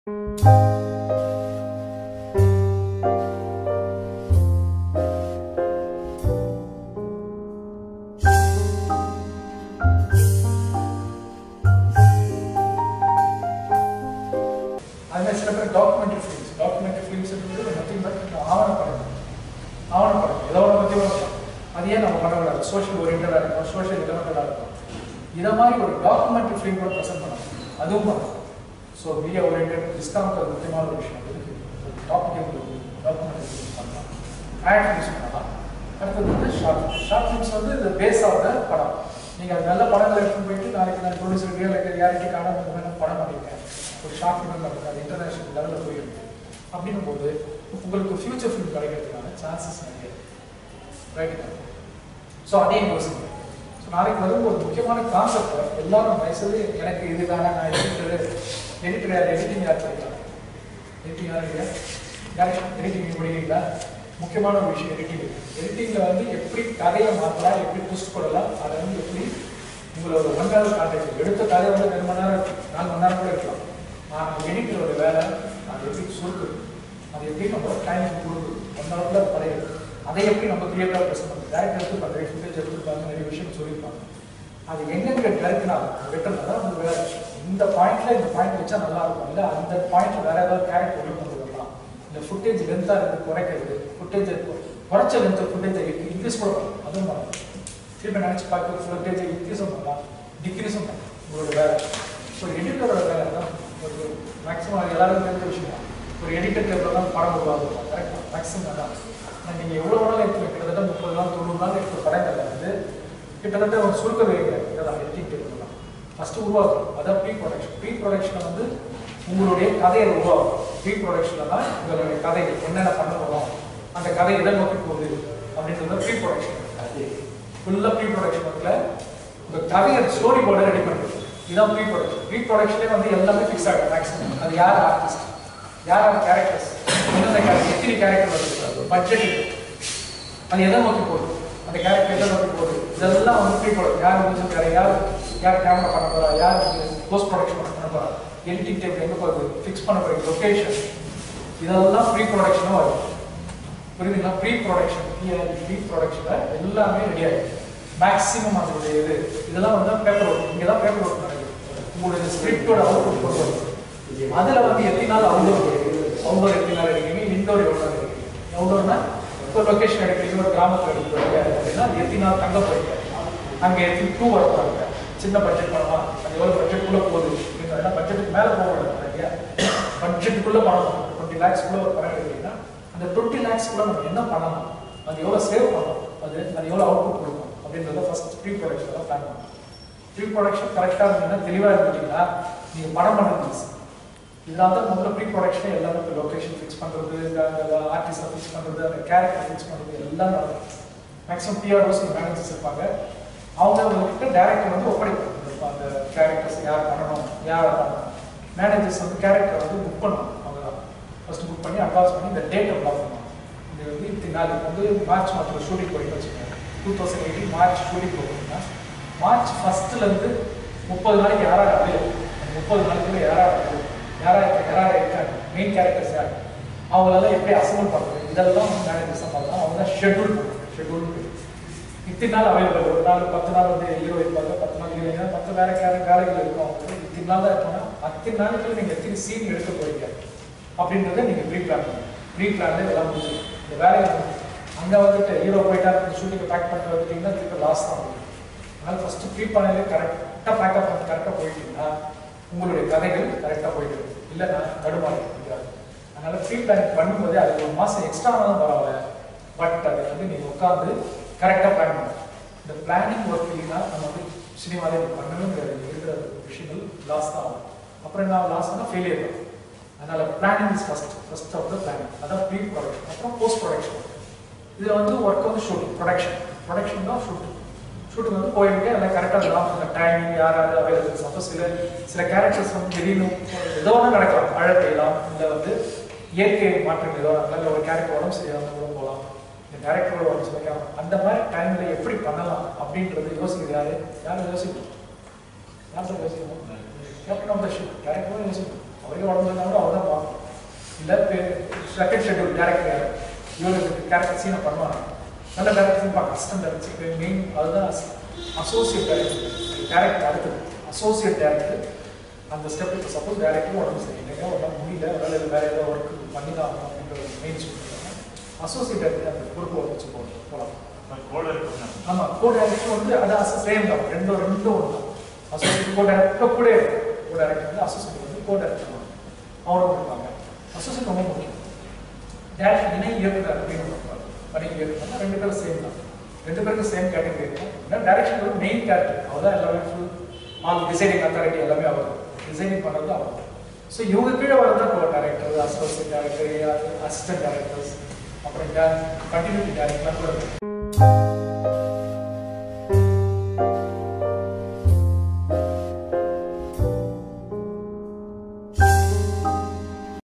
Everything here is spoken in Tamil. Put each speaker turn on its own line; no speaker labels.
அதுமாதிரி சில பேர் documentary films documentary films nothing but ஆவணப்படம் ஆவணப்படம் ஏதோ ஒன்று பற்றி வரலாம் அது ஏன் நம்ம பண்ணக்கூடாது சோஷியல் ஓரியன்டாக இருக்கும் சோஷியல் ரிலவெண்ட்டாக இருக்கும் இதை மாதிரி ஒரு டாக்குமெண்ட்ரி ஃபிலிம் கூட ப்ரெசென்ட் பண்ணலாம் அதுவும் பண்ணலாம் ஸோ மீடியா ஓரியன்ட் டிஸ்கவுண்ட் அது முக்கியமான ஒரு விஷயம் இருக்கு டாபிக் டாக்குமெண்ட்ரி ஃபிலிம் பண்ணலாம் ஆட் ஃபிலிம்ஸ் பண்ணலாம் அடுத்தது வந்து ஷார்ட் ஷார்ட் ஃபிலிம்ஸ் வந்து இது பேஸ் ஆஃப் த படம் நீங்கள் நல்ல படங்களை எடுத்துட்டு போயிட்டு நாளைக்கு நான் ப்ரொடியூசர் ரியல் ரியாலிட்டிக்கான இந்த மாதிரி நான் படம் பண்ணியிருக்கேன் ஒரு ஷார்ட் ஃபிலிம் பண்ணுறது அது இன்டர்நேஷனல் லெவலில் போயிருக்கு அப்படின்னும் போது உங்களுக்கு ஃபியூச்சர் ஃபிலிம் கிடைக்கிறதுக்கான சான்சஸ் நிறைய ரைட் ஸோ அதையும் யோசிங்க ஸோ நாளைக்கு வரும் ஒரு முக்கியமான கான்செப்ட் எல்லாரும் வயசுல எனக்கு இது வேணாம் நான் எடிட்டர் எடிட்டர் யார் எடிட்டிங் யார் படிக்கலாம் எடிட்டிங் யார் இல்லையா டேரக்ஷன் எடிட்டிங் முடியல முக்கியமான ஒரு விஷயம் எடிட்டிங் எடிட்டிங்கில் வந்து எப்படி கதையை மாற்றலாம் எப்படி ட்விஸ்ட் போடலாம் அதை வந்து எப்படி உங்களோட ஒன் ஹவர் கான்டெக்ட் எடுத்த கதை வந்து ரெண்டு மணி நேரம் நாலு மணி நேரம் கூட இருக்கலாம் ஆனால் எடிட்டரோட வேலை அது எப்படி சுருக்குது அது எப்படி நம்ம டைம் கொடுக்குது ஒன் ஹவரில் படையுது அதை எப்படி நம்ம கிரியேட்டாக ப்ரெசென்ட் பண்ணுறது டேரக்டர் எடுத்து பண்ணுற ஃபுட்டேஜ் எடுத்துருப்பாங்க நிறைய விஷயம் சொல்லியிருப்பாங்க அது எங்கெங்க டேரக்ட்னா வெட்டணும் தான் அது வேற விஷயம் இந்த பாயிண்ட்ல இந்த பாயிண்ட் வச்சா நல்லா இருக்கும் இல்லை அந்த பாயிண்ட் வேற ஏதாவது கேரக்டர் கொண்டு கொண்டு வரலாம் இந்த ஃபுட்டேஜ் லென்த்தாக இருந்து குறைக்கிறது ஃபுட்டேஜ் குறைச்ச லென்த் ஃபுட்டேஜை இன்க்ரீஸ் கூட பண்ணலாம் அதுவும் பண்ணலாம் திருப்பி நினச்சி பார்க்க ஃபுட்டேஜை இன்க்ரீஸும் பண்ணலாம் டிக்ரீஸும் பண்ணலாம் உங்களோட வேலை ஸோ எடிட்டரோட வேலை தான் ஒரு மேக்ஸிமம் எல்லாரும் தெரிஞ்ச விஷயம் தான். ஒரு எடிட்டருக்கு எவ்வளோ தான் படம் உருவாகும் கரெக்டாக மேக்ஸிமம் தான் ஆனால் நீங்கள் எவ்வளோ நாள் எடுத்து கிட்டத்தட்ட முப்பது நாள் தொண்ணூறு நாள் எடுத்த படங்களை வந்து கிட்டத்தட்ட ஒரு சுருக்க வைங்க இதெல்லாம் எடிட்டிங் டேபிள்லாம் ஃபஸ்ட்டு உருவாக்கும் அதான் ப்ரீ ப்ரொடக்ஷன் ப்ரீ ப்ரொடக்ஷனில் வந்து உங்களுடைய கதையை உருவாக்கும் ப்ரீ ப்ரொடக்ஷனில் தான் உங்களுடைய கதை என்னென்ன பண்ண போகிறோம் அந்த கதை எதை நோக்கி போகுது அப்படின்றது ப்ரீ ப்ரொடக்ஷன் ஃபுல்லாக ப்ரீ ப்ரொடக்ஷன் ஒர்க்கில் உங்கள் கதையை ஸ்டோரி போர்டை ரெடி பண்ணுறது இதுதான் ப்ரீ ப்ரொடக்ஷன் ப்ரீ ப்ரொடக்ஷனே வந்து எல்லாமே ஃபிக்ஸ் ஆகும் மேக்ஸிமம் அது யார் ஆர்டிஸ்ட் யார் யார் கேரக்டர்ஸ் எந்தெந்த கேரக்டர் எத்தனை கேரக்டர் வருது பட்ஜெட் அது எதை நோக்கி போகுது அந்த கேரக்டர் எதை நோக்கி போகுது இதெல்லாம் வந்து ப்ரீ ப்ரொடக்ட் யார் மியூசிக் யார் யார் யார் கேமரா பண்ண போறா யார் போஸ்ட் ப்ரொடக்ஷன் பண்ண போறா எடிட்டிங் டேப் எங்கே போகுது ஃபிக்ஸ் பண்ண போகுது லொக்கேஷன் இதெல்லாம் ப்ரீ ப்ரொடக்ஷனும் வரும் புரியுதுங்களா ப்ரீ ப்ரொடக்ஷன் ப்ரீ ப்ரொடக்ஷனில் எல்லாமே ரெடி ஆகிடுச்சு மேக்ஸிமம் அதோடைய இது இதெல்லாம் வந்து பேப்பர் ஒர்க் இங்கே தான் பேப்பர் ஒர்க் நடக்குது உங்களுடைய ஸ்கிரிப்டோட அவுட்புட் கொண்டு வரும் அதில் வந்து எத்தனை நாள் அவுட்டோர் அவுட்டோர் எத்தனை நாள் எடுக்கிறீங்க இன்டோர் எவ்வளோ நாள் எடுக்கிறீங்க அவுட்டோர்னா இப்போ லொக்கேஷன் எடுக்கிறீங்க ஒரு கிராமத்தில் எடுக்கிறீங்க அப்படின்னா எத்தனை நாள் தங்க போறீங்க அங்கே எத்தனை டூ ஒர்க் பண்ணுங்க சின்ன பட்ஜெட் பண்ணலாம் அது எவ்வளோ பட்ஜெட்டுக்குள்ளே போகுது அப்படின்னா பட்ஜெட்டுக்கு மேலே போக இல்லையா பட்ஜெட்டுக்குள்ளே பண்ணணும் டுவெண்ட்டி லேக்ஸ்க்குள்ளே ஒரு படம் எடுக்கிறீங்கன்னா அந்த டுவெண்ட்டி லேக்ஸ்க்குள்ளே நம்ம என்ன பண்ணலாம் அது எவ்வளோ சேவ் பண்ணணும் அது அது எவ்வளோ அவுட்புட் கொடுக்கும் அப்படின்றத ஃபர்ஸ்ட் ப்ரீ ப்ரொடக்ஷன் தான் பிளான் பண்ணணும் ப்ரீ ப்ரொடக்ஷன் கரெக்டாக இருந்தீங்கன்னா தெளிவாக இருந்துட்டீங்கன்னா நீங்கள் படம் பண்ணுறது ஈஸி இதனால தான் முதல்ல ப்ரீ ப்ரொடக்ஷனே எல்லாமே இப்போ லொக்கேஷன் ஃபிக்ஸ் பண்ணுறது ஆர்டிஸ்டை ஃபிக்ஸ் பண்ணுறது அந்த கேரக்டர் ஃபிக்ஸ் பண்ணுறது எல்லாம் நடக்கும் மேக்ஸிமம் பிஆர்ஓஸ் மேனேஜர்ஸ் இருப்பாங்க அவங்க கிட்ட டேரக்டர் வந்து ஒப்படைப்பாங்க அந்த கேரக்டர்ஸ் யார் பண்ணணும் யார் பண்ணணும் மேனேஜர்ஸ் வந்து கேரக்டர் வந்து புக் பண்ணணும் அவங்க தான் ஃபஸ்ட்டு புக் பண்ணி அட்வான்ஸ் பண்ணி இந்த டேட்டை பிளாக் பண்ணுவாங்க இது வந்து இத்தனை நாள் இப்போ வந்து மார்ச் மாதத்தில் ஷூட்டிங் போயிட்டு வச்சுக்கோங்க two thousand eighteen March shooting போகிறீங்கன்னா மார்ச் ஃபஸ்ட்டுலேருந்து முப்பது நாளைக்கு யாராவது அவைலபிள் முப்பது நாளைக்குள்ள யாராவது யாரா யாராவது இருக்காங்க மெயின் கேரக்டர்ஸ் யார் அவங்களெல்லாம் எப்படி அசம்பிள் பண்ணுறது இதெல்லாம் வந்து மேனேஜர்ஸ் பண்ணலாம் அவங்க தான் ஷெட்யூல் பண்ணுறாங்க ஷெட்யூல் இத்தனை நாள் அவைலபிள் ஒரு நாள் பத்து நாள் வந்து ஹீரோ இருப்பாங்க பத்து நாள் ஹீரோயின் பத்து வேற கேர வேலைகள் இருக்கும் அவங்களுக்கு இத்தனை நாள் தான் இருப்பாங்க அத்தனை நாளைக்குள்ள நீங்கள் எத்தனை சீன் எடுக்க போறீங்க அப்படின்றத நீங்கள் ப்ரீ பிளான் பண்ணுங்க ப்ரீ பிளான்ல இதெல்லாம் முடிஞ்சு இந்த வேலையை அங்கே வந்துட்டு ஹீரோ போயிட்டா ஷூட்டிங்கை பேக் பண்ணிட்டு வந்துட்டீங்கன்னா திருப்பி லாஸ் தான் வரும் அதனால் ஃபஸ்ட்டு ப்ரீ பிளானில் கரெக்டாக பேக்கப் பண்ணி கரெக்டாக போயிட்டீங்கன்னா உங்களுடைய கதைகள் கரெக்டாக போயிட்டு இல்லைன்னா தடுமாறி இருக்காது அதனால ப்ரீ பிளானிங் பண்ணும்போது அது ஒரு மாதம் எக்ஸ்ட்ரா ஆனாலும் பரவாயில்ல பட் அதை வந்து நீங்கள் உட்காந்து கரெக்டாக பிளான் பண்ணணும் இந்த பிளானிங் ஒர்க் இல்லைன்னா நம்ம வந்து சினிமாலே பண்ணவே முடியாது இருக்கிற விஷயங்கள் லாஸ் தான் ஆகும் அப்புறம் என்ன லாஸ்னா ஃபெயிலியர் தான் அதனால planning is first first of the planning அதான் ப்ரீ ப்ரொடக்ஷன் அப்புறம் போஸ்ட் ப்ரொடக்ஷன் இதில் வந்து ஒர்க் வந்து ஷூட்டிங் ப்ரொடக்ஷன் ப்ரொடக்ஷன் தான் ஷூட்டிங் ஷூட்டிங் வந்து போயிட்டு எல்லாம் கரெக்டாக இருக்கும் டைமிங் யார் யார் அவைலபிள் சப்போஸ் சில சில கேரக்டர்ஸ் வந்து திடீர்னு ஏதோ ஒன்று நடக்கலாம் மழை பெய்யலாம் இல்லை வந்து இயற்கை மாற்றங்கள் ஏதோ நடக்கலாம் இல்லை ஒரு கேரக்டர் உடம்பு சரியாமல் கூட போகலாம் இந்த கேரக்டரோட உடம்பு சரியாமல் அந்த மாதிரி டைமில் எப்படி பண்ணலாம் அப்படின்றது யோசிக்கிறது யாரு யாரும் யோசிக்கணும் யார் யோசிக்கணும் கேப்டன் ஆஃப் த ஷிப் கேரக்டரும் யோசிக்கணும் அவரே உடம்பு இருந்தா கூட அவர் தான் பார்க்கணும் இல்லை செகண்ட் ஷெட்யூல் டேரக்டர் யார் இவருக்கு கேரக்டர் சீனை பண்ணுவாங்க நல்ல டேரக்டர் பார்க்க அசிஸ்டன்ட் டேரக்டர் மெயின் அதுதான் அசோசியேட் டேரக்டர் டேரக்டர் அடுத்தது அசோசியேட் டேரக்டர் அந்த ஸ்டெப் இப்போ சப்போஸ் டேரக்டரும் உடம்பு சரியில்லைங்க உடம்பு முடியல அதனால இது வேற ஏதோ ஒர்க் பண்ணி தான் ஆகணும் அப்படின்ற ஒரு மெயின் சொல்லியிருக்காங்க அசோசியேட் டேரக்டர் அந்த பொறுப்பு வச்சு போகணும் போகலாம்
கோட இருக்கு
ஆமா கோ டைரக்டர் வந்து அது சேம் தான் ரெண்டும் ரெண்டும் ஒன்று தான் அசோசியேட் கோ டைரக்டர் கூட கோ டைரக்டர் வந்து அசோசியேட் வந்து கோ டைரக்டர் அவரும் இருப்பாங்க அசோசியேட் ரொம்ப முக்கியம் டேரக்டர் இணை இயக்குனர் அப்படின்னு சொல்லுவாங்க பணி இயக்குனர் ரெண்டு பேரும் சேம் தான் ரெண்டு பேருக்கும் சேம் கேட்டகரி இருக்கும் ஏன்னா டேரக்டர் வந்து மெயின் கேரக்டர் அவர் தான் எல்லாமே ஃபுல் ஆல் டிசைனிங் அத்தாரிட்டி எல்லாமே அவர் டிசைனிங் பண்ணுறது அவர் ஸோ இவங்க கீழே வரது தான் co director associate director assistant directors அப்புறம் கண்டினியூட்டி டேரக்டர்லாம் கூட இருக்கு